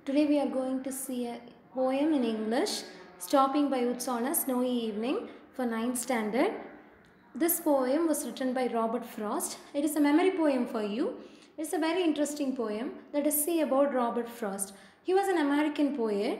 Today we are going to see a poem in English, Stopping by Woods on a Snowy Evening for 9th standard. This poem was written by Robert Frost. It is a memory poem for you. It's a very interesting poem. Let us see about Robert Frost. He was an American poet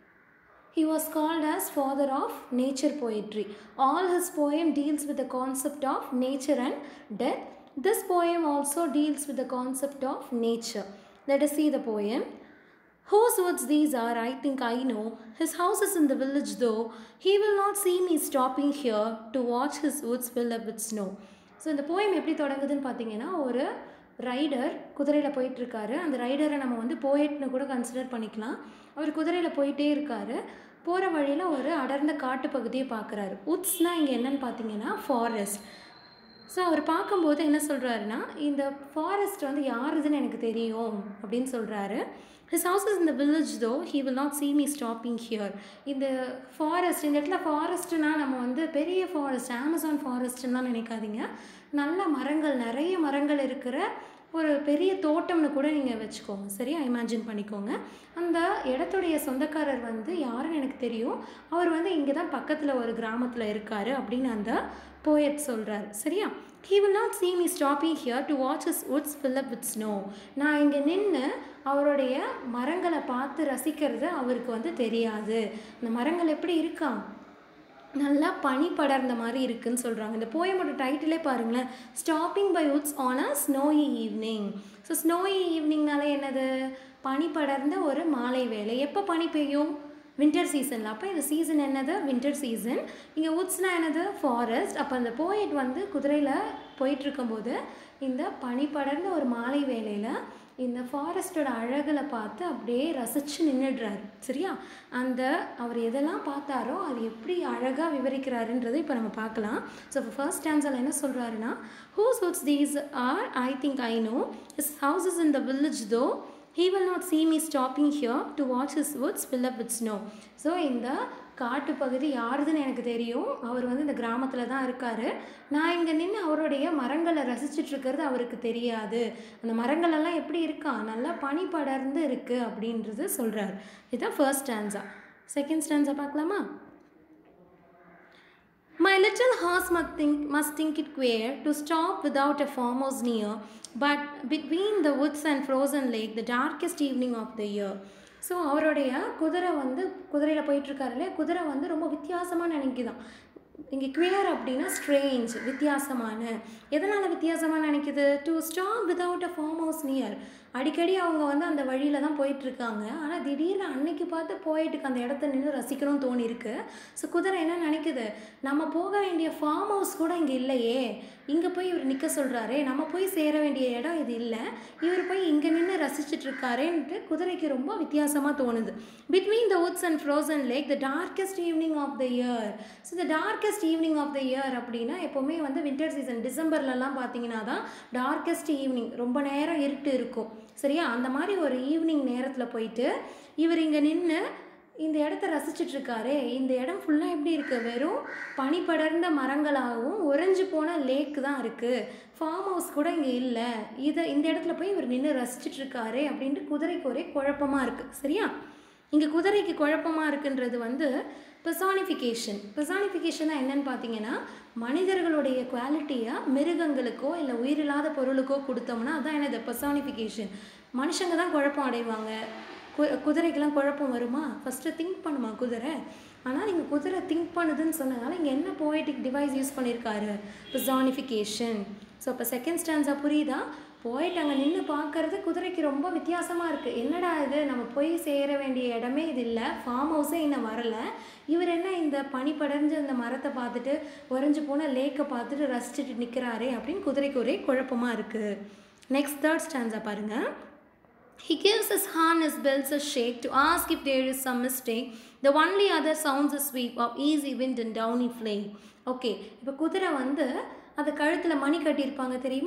he was called as father of nature poetry. All his poem deals with the concept of nature and death. This poem also deals with the concept of nature. Let us see the poem. Whose woods these are, I think I know. His house is in the village, though. He will not see me stopping here to watch his woods fill up with snow. So இந்த poem எப்படி தொடங்குதுன்னு பார்த்தீங்கன்னா ஒரு rider குதிரையில் போயிட்டுருக்காரு அந்த ரைடரை நம்ம வந்து போயட்னு கூட கன்சிடர் பண்ணிக்கலாம் அவர் குதிரையில் போயிட்டே இருக்காரு போகிற வழியில் ஒரு அடர்ந்த காட்டு பகுதியை பார்க்குறாரு உட்ஸ்னால் இங்கே என்னன்னு பார்த்தீங்கன்னா ஃபாரஸ்ட் ஸோ அவர் பார்க்கும்போது என்ன சொல்கிறாருன்னா இந்த ஃபாரஸ்ட் வந்து யாருதுன்னு எனக்கு தெரியும் அப்படின்னு சொல்கிறாரு ஹிஸ் ஹவுஸ் இஸ் இந்த village though he will not see me stopping here இந்த ஃபாரஸ்ட் இந்த இடத்துல ஃபாரஸ்ட்னா நம்ம வந்து பெரிய ஃபாரஸ்ட் அமேசான் ஃபாரஸ்ட்னு தான் நினைக்காதீங்க நல்ல மரங்கள் நிறைய மரங்கள் இருக்கிற ஒரு பெரிய தோட்டம்னு கூட நீங்கள் வச்சுக்கோங்க சரியா இமேஜின் பண்ணிக்கோங்க அந்த இடத்துடைய சொந்தக்காரர் வந்து யாருன்னு எனக்கு தெரியும் அவர் வந்து இங்கே தான் பக்கத்தில் ஒரு கிராமத்தில் இருக்கார் அப்படின்னு அந்த போயட் சொல்கிறார் சரியா he will not see me stopping here to watch his woods fill up with snow நான் இங்கே நின்று அவருடைய மரங்களை பார்த்து ரசிக்கிறது அவருக்கு வந்து தெரியாது இந்த மரங்கள் எப்படி இருக்கா நல்லா பனி படர்ந்த மாதிரி இருக்குன்னு சொல்கிறாங்க இந்த போயமோட டைட்டிலே பாருங்களேன் stopping by woods on a snowy evening so snowy ஈவினிங்னால என்னது பனி படர்ந்த ஒரு மாலை வேலை எப்போ பனி பெய்யும் வின்டர் சீசனில் அப்போ இந்த சீசன் என்னது வின்டர் சீசன் இங்கே உட்ஸ்னால் என்னது ஃபாரஸ்ட் அப்போ அந்த போயட் வந்து குதிரையில் போயிட்டுருக்கும்போது இந்த பனி படர்ந்த ஒரு மாலை வேலையில் இந்த ஃபாரஸ்ட்டோட அழகில் பார்த்து அப்படியே ரசித்து நின்றுடுறாரு சரியா அந்த அவர் எதெல்லாம் பார்த்தாரோ அது எப்படி அழகாக விவரிக்கிறாருன்றதை இப்போ நம்ம பார்க்கலாம் ஸோ ஃபர்ஸ்ட் ஸ்டான்ஸில் என்ன சொல்கிறாருன்னா whose woods these are I think I know is house is in the village though he will not see me stopping here to watch his woods fill up with snow so இந்த காட்டு பகுதி யாருதுன்னு எனக்கு தெரியும் அவர் வந்து இந்த கிராமத்தில் தான் இருக்கார் நான் இங்கே நின்று அவருடைய மரங்களை ரசிச்சுட்டு இருக்கிறது அவருக்கு தெரியாது அந்த மரங்களெல்லாம் எப்படி இருக்கா நல்லா பனி படர்ந்து இருக்குது அப்படின்றது சொல்கிறார் இதுதான் ஃபர்ஸ்ட் ஸ்டான்ஸா செகண்ட் ஸ்டான்ஸா பார்க்கலாமா My little horse must think, must think it queer to stop without a farmer's near, but between the woods and frozen lake, the darkest evening of the year. So அவருடைய குதிரை வந்து குதிரையில் போயிட்டுருக்காரு இல்லையா குதிரை வந்து ரொம்ப வித்தியாசமாக நினைக்குதான் இங்கே குவேர் அப்படின்னா ஸ்ட்ரேஞ்ச் வித்தியாசமான எதனால் வித்தியாசமாக நினைக்குது to stop without a farm house near அடிக்கடி அவங்க வந்து அந்த வழியில் தான் போயிட்டுருக்காங்க ஆனால் திடீர்னு அன்னைக்கு பார்த்து போயிட்டுக்கு அந்த இடத்த நின்று ரசிக்கணும்னு தோணியிருக்கு ஸோ குதிரை என்ன நினைக்குது நம்ம போக வேண்டிய ஃபார்ம் ஹவுஸ் கூட இங்கே இல்லையே இங்கே போய் இவர் நிற்க சொல்கிறாரே நம்ம போய் சேர வேண்டிய இடம் இது இல்லை இவர் போய் இங்கே நின்று ரசிச்சுட்டு இருக்காரேன்ட்டு குதிரைக்கு ரொம்ப வித்தியாசமாக தோணுது between the woods and frozen lake the darkest evening of the year so the darkest evening of the year அப்படின்னா எப்போவுமே வந்து வின்டர் சீசன் டிசம்பர்லலாம் பார்த்தீங்கன்னா தான் டார்க்கெஸ்ட் ஈவினிங் ரொம்ப நேரம் இருட்டு இருக்கும் சரியா அந்த மாதிரி ஒரு ஈவினிங் நேரத்தில் போயிட்டு இவர் இங்கே நின்று இந்த இடத்த ரசிச்சுட்டு இருக்காரே இந்த இடம் ஃபுல்லாக எப்படி இருக்குது வெறும் பனி படர்ந்த மரங்களாகவும் உறைஞ்சு போன லேக் தான் இருக்குது ஃபார்ம் ஹவுஸ் கூட இங்கே இல்லை இதை இந்த இடத்துல போய் இவர் நின்று ரசிச்சுட்டு இருக்காரே அப்படின்ட்டு குதிரைக்கு ஒரே குழப்பமாக இருக்குது சரியா இங்கே குதிரைக்கு குழப்பமாக இருக்குன்றது வந்து பெர்சானிஃபிகேஷன் பெர்சானிஃபிகேஷனாக என்னன்னு பார்த்தீங்கன்னா மனிதர்களுடைய குவாலிட்டியை மிருகங்களுக்கோ இல்லை உயிரில்லாத பொருளுக்கோ கொடுத்தோம்னா அதான் என்னது பெர்சானிஃபிகேஷன் மனுஷங்க தான் குழப்பம் அடைவாங்க கு குதிரைக்கெல்லாம் குழப்பம் வருமா ஃபஸ்ட்டு திங்க் பண்ணுமா குதிரை ஆனால் நீங்கள் குதிரை திங்க் பண்ணுதுன்னு சொன்னதால இங்கே என்ன போய்டிக் டிவைஸ் யூஸ் பண்ணியிருக்காரு பெர்சானிஃபிகேஷன் ஸோ அப்போ செகண்ட் ஸ்டான்ஸாக புரியுதா போயிட்டு அங்கே நின்று பார்க்கறது குதிரைக்கு ரொம்ப வித்தியாசமாக இருக்குது என்னடா இது நம்ம போய் சேர வேண்டிய இடமே இது இல்லை ஃபார்ம் ஹவுஸே இன்னும் வரலை இவர் என்ன இந்த பனி படர்ஞ்ச இந்த மரத்தை பார்த்துட்டு உறைஞ்சு போன லேக்கை பார்த்துட்டு ரசிச்சுட்டு நிற்கிறாரே அப்படின்னு குதிரைக்கு ஒரே குழப்பமாக இருக்குது நெக்ஸ்ட் தேர்ட் ஸ்டான்ஸாக பாருங்கள் He gives his horn his bells a shake to ask if there is some mistake. The only other sounds a sweep of easy wind and downy flame. Okay இப்போ குதிரை வந்து அது கழுத்தில் மணி கட்டியிருப்பாங்க தெரியுமா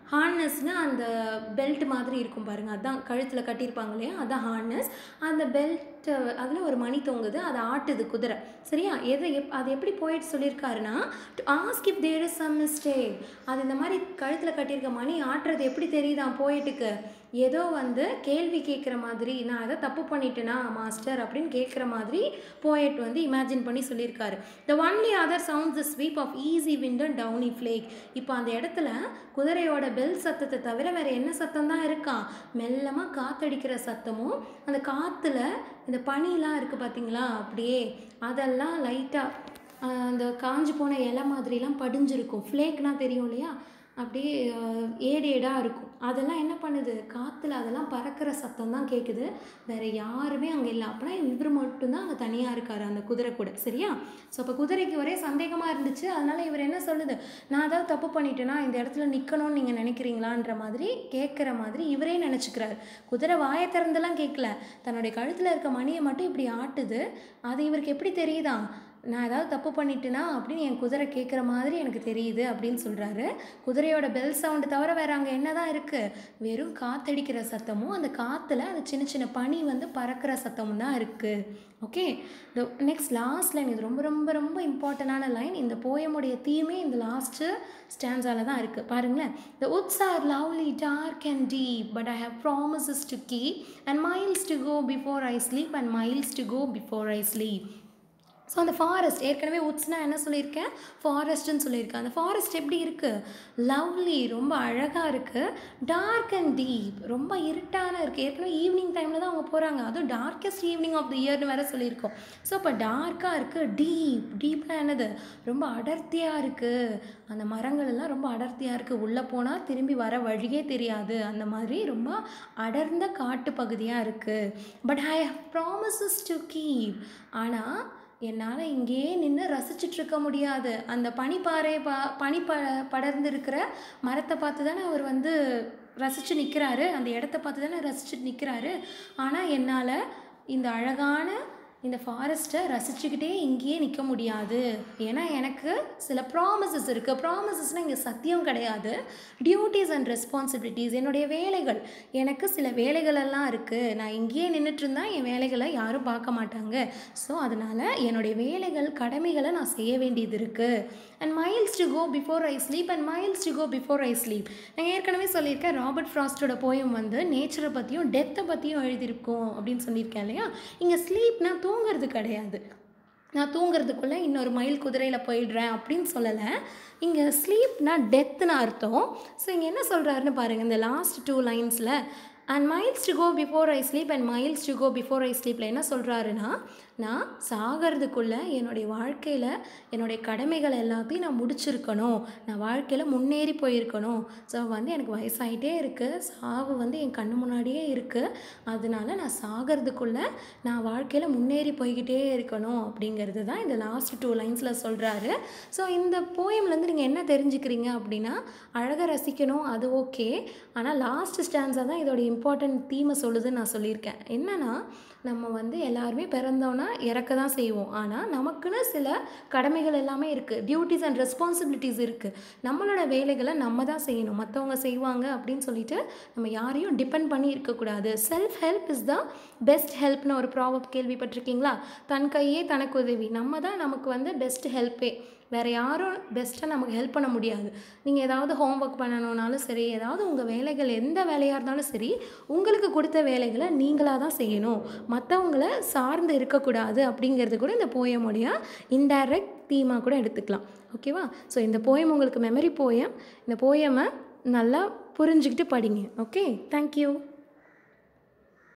ஹார்னஸ்னால் அந்த பெல்ட் மாதிரி இருக்கும் பாருங்கள் அதான் கழுத்தில் கட்டியிருப்பாங்க இல்லையா அதான் ஹார்னஸ் அந்த பெல்ட் அதில் ஒரு மணி தொங்குது அதை ஆட்டுது குதிரை சரியா எதை எப் அது எப்படி போயிட்டு சொல்லியிருக்காருன்னா to ask if there is some mistake அது இந்த மாதிரி கழுத்தில் கட்டியிருக்க மணி ஆட்டுறது எப்படி தெரியுதான் போயிட்டுக்கு ஏதோ வந்து கேள்வி கேட்குற மாதிரி நான் எதை தப்பு பண்ணிட்டேனா மாஸ்டர் அப்படின்னு கேட்குற மாதிரி போயட் வந்து இமேஜின் பண்ணி சொல்லியிருக்காரு the only other sounds the sweep of easy wind and downy flake இப்போ அந்த இடத்துல குதிரையோட பெல் சத்தத்தை தவிர வேறு என்ன சத்தம் தான் இருக்கான் மெல்லமாக காத்தடிக்கிற சத்தமும் அந்த காற்றுல இந்த பனிலாம் இருக்குது பார்த்தீங்களா அப்படியே அதெல்லாம் லைட்டாக அந்த காஞ்சு போன இலை மாதிரிலாம் படிஞ்சிருக்கும் ஃப்ளேக்னால் தெரியும் இல்லையா அப்படியே அஹ், ஏடு ஏடாக இருக்கும் அதெல்லாம் என்ன பண்ணுது காற்றுல அதெல்லாம் பறக்கிற சத்தம் தான் கேட்குது வேறு யாருமே அங்கே இல்லை அப்படின்னா இவர் மட்டும்தான் அங்கே தனியாக இருக்கார் அந்த குதிரை கூட சரியா ஸோ அப்போ குதிரைக்கு ஒரே சந்தேகமாக இருந்துச்சு அதனால இவர் என்ன சொல்லுது நான் ஏதாவது தப்பு பண்ணிட்டேன்னா இந்த இடத்துல நிற்கணும்னு நீங்கள் நினைக்கிறீங்களான்ற மாதிரி கேட்குற மாதிரி இவரே நினச்சிக்கிறாரு குதிரை வாயை திறந்தெல்லாம் கேட்கல தன்னுடைய கழுத்தில் இருக்க மணியை மட்டும் இப்படி ஆட்டுது அது இவருக்கு எப்படி தெரியுதா நான் ஏதாவது தப்பு பண்ணிட்டேனா அப்படின்னு என் குதிரை கேட்குற மாதிரி எனக்கு தெரியுது அப்படின்னு சொல்கிறாரு குதிரையோட பெல் சவுண்டு தவிர வேறு அங்கே என்ன தான் இருக்குது வெறும் காத்தடிக்கிற சத்தமும் அந்த காற்றுல அந்த சின்ன சின்ன பனி வந்து பறக்கிற சத்தமும் தான் இருக்குது ஓகே இந்த நெக்ஸ்ட் லாஸ்ட் லைன் இது ரொம்ப ரொம்ப ரொம்ப இம்பார்ட்டண்டான லைன் இந்த போயமுடைய தீமே இந்த லாஸ்ட்டு ஸ்டான்ஸால தான் இருக்குது பாருங்களேன் the woods are lovely dark and deep but I have promises to keep and miles to go before I sleep and miles to go before I sleep so அந்த ஃபாரஸ்ட் ஏற்கனவே உட்ஸ்னால் என்ன சொல்லியிருக்கேன் ஃபாரஸ்ட்டுன்னு சொல்லியிருக்கேன் அந்த ஃபாரஸ்ட் எப்படி இருக்குது லவ்லி ரொம்ப அழகாக இருக்குது டார்க் அண்ட் டீப் ரொம்ப இருட்டான இருக்குது ஏற்கனவே ஈவினிங் டைமில் தான் அவங்க போகிறாங்க அதுவும் டார்க்கஸ்ட் ஈவினிங் ஆஃப் த இயர்னு வேறு சொல்லியிருக்கோம் ஸோ இப்போ டார்க்காக இருக்குது டீப் டீப்னா என்னது ரொம்ப அடர்த்தியாக இருக்குது அந்த மரங்கள் எல்லாம் ரொம்ப அடர்த்தியாக இருக்குது உள்ளே போனால் திரும்பி வர வழியே தெரியாது அந்த மாதிரி ரொம்ப அடர்ந்த காட்டு பகுதியாக இருக்குது but I have promises to keep ஆனால் என்னால் இங்கேயே நின்று ரசிச்சுட்டு இருக்க முடியாது அந்த பனிப்பாறை பா பனி ப படர்ந்து இருக்கிற மரத்தை பார்த்து தானே அவர் வந்து ரசித்து நிற்கிறாரு அந்த இடத்த பார்த்து தானே ரசிச்சுட்டு நிற்கிறாரு ஆனால் என்னால் இந்த அழகான இந்த ஃபாரஸ்ட்டை ரசிச்சுக்கிட்டே இங்கேயே நிற்க முடியாது ஏன்னா எனக்கு சில ப்ராமிசஸ் இருக்குது ப்ராமிசஸ்னால் இங்கே சத்தியம் கிடையாது டியூட்டிஸ் அண்ட் ரெஸ்பான்சிபிலிட்டிஸ் என்னுடைய வேலைகள் எனக்கு சில வேலைகள் எல்லாம் இருக்குது நான் இங்கேயே நின்றுட்டு இருந்தா என் வேலைகளை யாரும் பார்க்க மாட்டாங்க ஸோ அதனால் என்னுடைய வேலைகள் கடமைகளை நான் செய்ய வேண்டியது இருக்குது and miles to go before I sleep and miles to go before I sleep நான் ஏற்கனவே சொல்லியிருக்கேன் ராபர்ட் ஃப்ராஸ்டோட போயம் வந்து நேச்சரை பற்றியும் டெத்தை பற்றியும் எழுதியிருக்கோம் அப்படின்னு சொல்லியிருக்கேன் இல்லையா இங்கே ஸ்லீப்னா தூங்குறது கிடையாது நான் தூங்குறதுக்குள்ளே இன்னொரு மயில் குதிரையில் போயிடுறேன் அப்படின்னு சொல்லலை இங்கே ஸ்லீப்னா டெத்துன்னு அர்த்தம் ஸோ இங்கே என்ன சொல்கிறாருன்னு பாருங்கள் இந்த லாஸ்ட் டூ லைன்ஸில் and miles to go before I sleep and miles to go before ஐ ஸ்லீப்பில் என்ன சொல்கிறாருன்னா நான் சாகிறதுக்குள்ளே என்னுடைய வாழ்க்கையில் என்னுடைய கடமைகள் எல்லாத்தையும் நான் முடிச்சிருக்கணும் நான் வாழ்க்கையில் முன்னேறி போயிருக்கணும் ஸோ வந்து எனக்கு வயசாயிட்டே இருக்குது சாவு வந்து என் கண்ணு முன்னாடியே இருக்குது அதனால நான் சாகிறதுக்குள்ளே நான் வாழ்க்கையில் முன்னேறி போய்கிட்டே இருக்கணும் அப்படிங்கிறது தான் இந்த லாஸ்ட் டூ லைன்ஸில் சொல்கிறாரு ஸோ இந்த போயம்லேருந்து நீங்கள் என்ன தெரிஞ்சுக்கிறீங்க அப்படின்னா அழகை ரசிக்கணும் அது ஓகே ஆனால் லாஸ்ட் ஸ்டான்ஸாக தான் இதோட இம்பார்ட்டன்ட் தீமை சொல்லுதுன்னு நான் சொல்லியிருக்கேன் என்னன்னா நம்ம வந்து எல்லாருமே பிறந்தோன்னா இறக்க தான் செய்வோம் ஆனால் நமக்குன்னு சில கடமைகள் எல்லாமே இருக்குது டியூட்டிஸ் அண்ட் ரெஸ்பான்சிபிலிட்டிஸ் இருக்குது நம்மளோட வேலைகளை நம்ம தான் செய்யணும் மற்றவங்க செய்வாங்க அப்படின்னு சொல்லிட்டு நம்ம யாரையும் டிபெண்ட் பண்ணி இருக்கக்கூடாது self help is the best ஹெல்ப்னு ஒரு ப்ராபப் கேள்விப்பட்டிருக்கீங்களா தன் கையே தனக்கு உதவி நம்ம தான் நமக்கு வந்து பெஸ்ட் ஹெல்ப்பே வேறு யாரும் பெஸ்ட்டாக நமக்கு ஹெல்ப் பண்ண முடியாது நீங்கள் ஏதாவது ஹோம்ஒர்க் பண்ணணுன்னாலும் சரி ஏதாவது உங்கள் வேலைகள் எந்த வேலையாக இருந்தாலும் சரி உங்களுக்கு கொடுத்த வேலைகளை நீங்களாக தான் செய்யணும் மற்றவங்கள சார்ந்து இருக்கக்கூடாது அப்படிங்கிறது கூட இந்த போயமுடைய இன்டைரக்ட் தீமாக கூட எடுத்துக்கலாம் ஓகேவா ஸோ இந்த போயம் உங்களுக்கு மெமரி போயம் இந்த போயமை நல்லா புரிஞ்சுக்கிட்டு படிங்க ஓகே தேங்க்யூ